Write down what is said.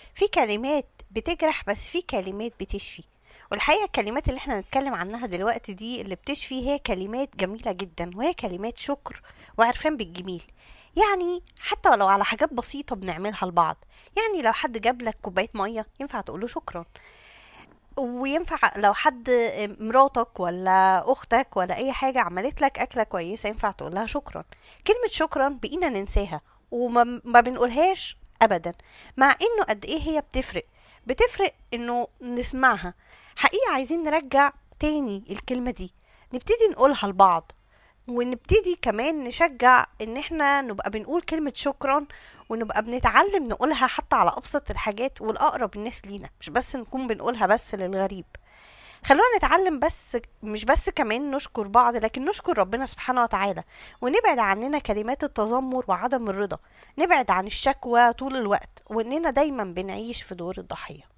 في كلمات بتجرح بس في كلمات بتشفي والحقيقة الكلمات اللي احنا هنتكلم عنها دلوقتي دي اللي بتشفي هي كلمات جميلة جدا وهي كلمات شكر وعرفان بالجميل يعني حتى ولو على حاجات بسيطة بنعملها لبعض يعني لو حد جاب لك كوباية مية ينفع تقوله شكرا وينفع لو حد مراتك ولا اختك ولا اي حاجه عملت لك اكله كويسه ينفع تقول لها شكرا كلمه شكرا بقينا ننساها وما ما بنقولهاش ابدا مع انه قد ايه هي بتفرق بتفرق انه نسمعها حقيقه عايزين نرجع تاني الكلمه دي نبتدي نقولها لبعض ونبتدي كمان نشجع ان احنا نبقى بنقول كلمة شكرا ونبقى بنتعلم نقولها حتى على ابسط الحاجات والاقرب الناس لينا مش بس نكون بنقولها بس للغريب خلونا نتعلم بس مش بس كمان نشكر بعض لكن نشكر ربنا سبحانه وتعالى ونبعد عننا كلمات التذمر وعدم الرضا نبعد عن الشكوى طول الوقت واننا دايما بنعيش في دور الضحيه